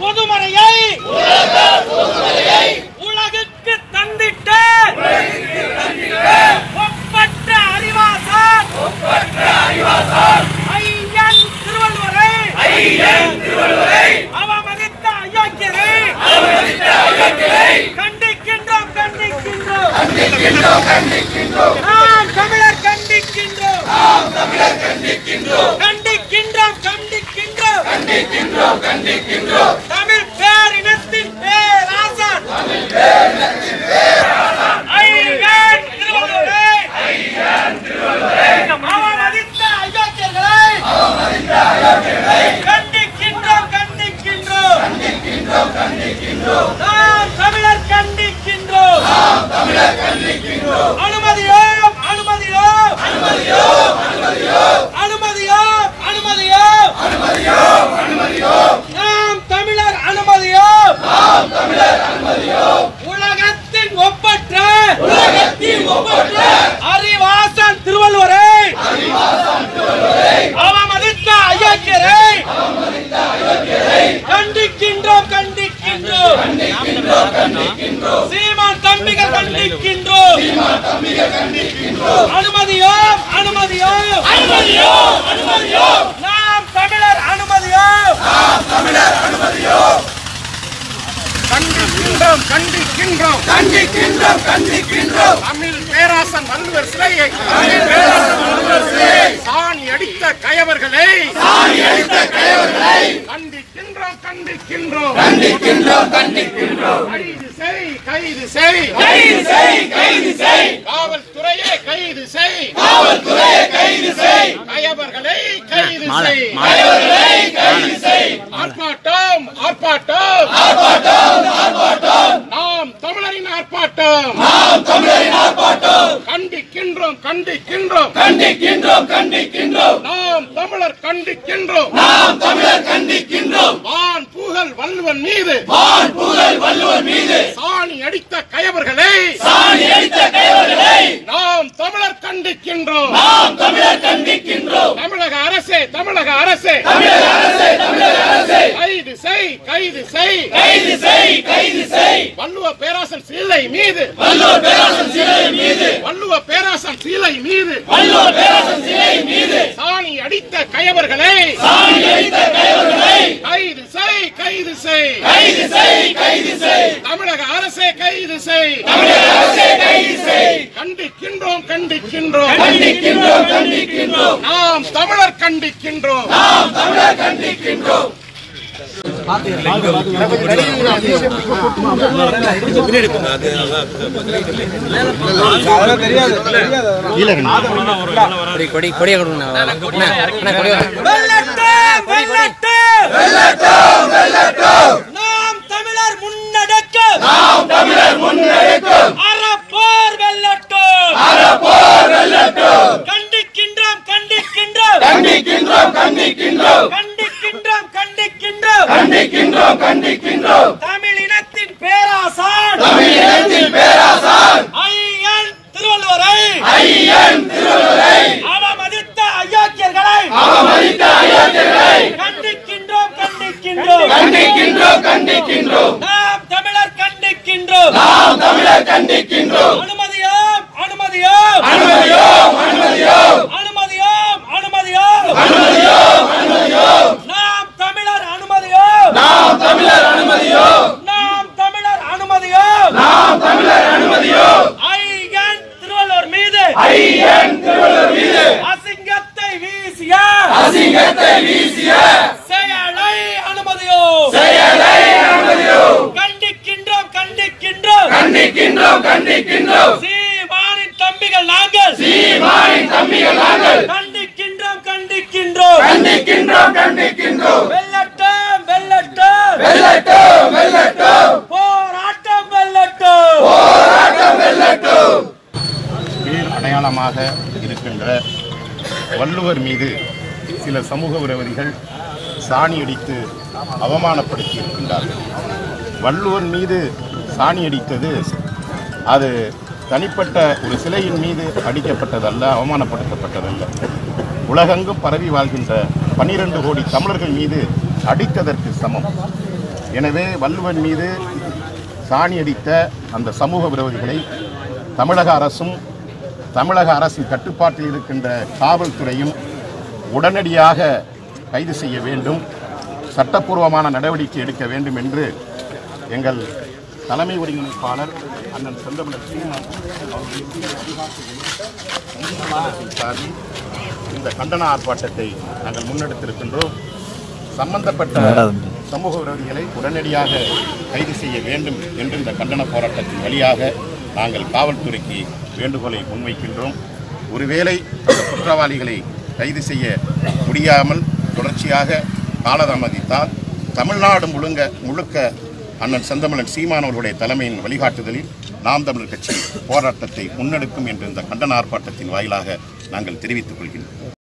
பொதுமறையை உலகுக்கு தந்திட்ட ஒப்பற்ற அறிவாசார் ஐயன் திருவள்ளுவரை அவமதித்த அயோக்கியரை கண்டிக்கின்றோம் கண்டிக்கின்றோம் நாம் தமிழர் கண்டிக்கின்றோம் கண்டிக்கின்றோம் தமிழ் பேரினத்தின் பேராசான் ஐயன் திருவள்ளுவரை அவமதித்த அயோக்கியர்களை கண்டிக்கின்றோம் கண்டிக்கின்றோம் நாம் தமிழர் கண்டிக்கின்றோம் அனுமதியோம் அனுமதியோம் அனுமதியோம் அனுமதியோம் நாம் தமிழர் அனுமதியோம் உலகத்தின் ஒப்பற்ற உலகத்தின் ஒப்பற்ற அறிவாசன் திருவள்ளுவரை அவமதித்த அயோக்கியரை கண்டிக்கின்றோம் கண்டிக்கின்றோம் சீமான் தம்பிகள் கண்டிக்கின்றோம் அனுமதியோம் அனுமதியோம் அனுமதியோம் அனுமதியோம் நாம் தமிழர் அனுமதியோம் கண்டிக்கின்றோம் கண்டிக்கின்றோம் கண்டிக்கின்றோம் கண்டிக்கின்றோம் தமிழ் பேராசன் வள்ளுவர் சிலையை சாணி அடித்த கயவர்களை கண்டிக்கின்றோம் கண்டிக்கின்றோம் கண்டிக்கின்றோம் கண்டிக்கின்றோம் கைது செய் கைது செய் கைது செய் கைது செய் காவல்துறையே கைது செய் காவல்துறையை கைது செய் கயவர்களை கைது செய் கயவர்களை கைது செய் ஆர்ப்பாட்டம் ஆர்ப்பாட்டம் ஆர்ப்பாட்டம் ஆர்ப்பாட்டம் நாம் தமிழரின் ஆர்ப்பாட்டம் நாம் தமிழரின் ஆர்ப்பாட்டம் கண்டிக்கின்றோம் கண்டிக்கின்றோம் கண்டிக்கின்றோம் கண்டிக்கின்றோம் நாம் தமிழர் கண்டிக்கின்றோம் நாம் தமிழர் கண்டிக்கின்றோம் வான் புகழ் வள்ளுவன் மீது வான் புகழ் வள்ளுவர் மீது சாணி அடித்த கயவர்களை சாணி அடித்த கயவர்களை நாம் தமிழர் கண்டிக்கின்றோம் நாம் தமிழர் கண்டிக்கின்றோம் தமிழக அரசே தமிழக அரசே தமிழக அரசே தமிழக அரசே கைது செய் கைது செய் கைது செய் கைது செய் வள்ளுவ பேராசன் சிலை மீது வள்ளுவர் பேராசன் சிலை மீது வள்ளுவ பேராசன் சிலை மீது வள்ளுவர் பேராசன் சிலை மீது சாணி அடித்த கயவர்களை சாணி அடித்த கயவர்களை கைது செய் கைது செய் கைது செய் கைது செய் தமிழக அரசே கைது செய் தமிழக அரசே கைது செய் கண்டிக்கின்றோம் கண்டிக்கின்றோம் கண்டிக்கின்றோம் கண்டிக்கின்றோம் நாம் தமிழர் கண்டிக்கின்றோம் நாம் தமிழர் கண்டிக்கின்றோம் கொடி கொடியை கொடுங்க அண்ணா, அண்ணா, கொடி கொடுங்க. வெல்லட்டும் வெல்லட்டும் வெல்லட்டும் வெல்லட்டும் நாம் தமிழர் முன்னெடுக்கும் நாம் தமிழர் முன்னெடுக்கும் அறப்போர் வெல்லட்டும் அறப்போர் வெல்லட்டும் கண்டிக்கின்றோம் கண்டிக்கின்றோம் கண்டிக்கின்றோம் கண்டிக்கின்றோம் கண்டிக்கின்றோம் கண்டிக்கின்றோம் கண்டிக்கின்றோம் கண்டிக்கின்றோம் தமிழினத்தின் பேராசான் தமிழினத்தில் பேராசான் ஐயன் திருவள்ளுவரை ஐயன் திருவள்ளுவரை அவமதித்த அயோக்கியர்களை அவமதித்த அயோக்கியர்களை கண்டிக்கின்றோம் கண்டிக்கின்றோம் கண்டிக்கின்றோம் கண்டிக்கின்றோம் நாம் தமிழர் கண்டிக்கின்றோம் நாம் தமிழர் கண்டிக்கின்றோம் அனுமதியோம் அனுமதியோம் அனுமதியோம் அனுமதியோம் அனுமதியோம் அனுமதியோம் அனுமதியோம் அனுமதியோம் நாம் தமிழர் அனுமதியோம் நாம் தமிழர் அனுமதியோம் நாம் தமிழர் அனுமதியோம் நாம் தமிழர் அனுமதியோம் ஐயன் திருவள்ளுவர் மீது ஐயன் திருவள்ளுவர் மீது அசிங்கத்தை வீசிய அசிங்கத்தை வீசிய செயலை அனுமதியோ செயலை அனுமதியோம் கண்டிக்கின்றோம் கண்டிக்கின்றோம் கண்டிக்கின்றோம் கண்டிக்கின்றோம் சீமானின் தம்பிகள் நாங்கள் சீமானின் தம்பிகள் நாங்கள் கண்டிக்கின்றோம் கண்டிக்கின்றோம் கண்டிக்கின்றோம் கண்டிக்கின்றோம் வெல்லட்டும் வெல்லட்டும் வெல்லட்டும் வெல்லட்டும் போராட்டம் வெல்லட்டும் போராட்டம் வெல்லட்டும் பேர் அடையாளமாக இருக்கின்ற வள்ளுவர் மீது சில சமூக விரோதிகள் சாணி அடித்து அவமானப்படுத்தி இருக்கின்றார்கள் வள்ளுவர் மீது சாணி அடித்தது அது தனிப்பட்ட ஒரு சிலையின் மீது அடிக்கப்பட்டதல்ல அவமானப்படுத்தப்பட்டதல்ல உலகெங்கும் பரவி வாழ்கின்ற பனிரெண்டு கோடி தமிழர்கள் மீது அடித்ததற்கு சமம் எனவே வள்ளுவன் மீது சாணி அடித்த அந்த சமூக விரோதிகளை தமிழக அரசும் தமிழக அரசின் கட்டுப்பாட்டில் இருக்கின்ற காவல்துறையும் உடனடியாக கைது செய்ய வேண்டும் சட்டப்பூர்வமான நடவடிக்கை எடுக்க வேண்டும் என்று எங்கள் தலைமை ஒருங்கிணைப்பாளர் அண்ணன் செந்தமிழர் சீமான் அவர்களுடைய சார்பில் இந்த கண்டன ஆர்ப்பாட்டத்தை நாங்கள் முன்னெடுத்திருக்கின்றோம் சம்பந்தப்பட்ட சமூக விரோதிகளை உடனடியாக கைது செய்ய வேண்டும் என்று இந்த கண்டன போராட்டத்தின் வழியாக நாங்கள் காவல்துறைக்கு வேண்டுகோளை முன்வைக்கின்றோம் ஒருவேளை அந்த குற்றவாளிகளை கைது செய்ய முடியாமல் தொடர்ச்சியாக காலதாமதித்தால் தமிழ்நாடு முழுங்க முழுக்க அண்ணன் செந்தமிழன் சீமான் அவர்களுடைய தலைமையின் வழிகாட்டுதலில் நாம் தமிழர் கட்சி போராட்டத்தை முன்னெடுக்கும் என்று இந்த கண்டன ஆர்ப்பாட்டத்தின் வாயிலாக நாங்கள் தெரிவித்துக் கொள்கின்றோம்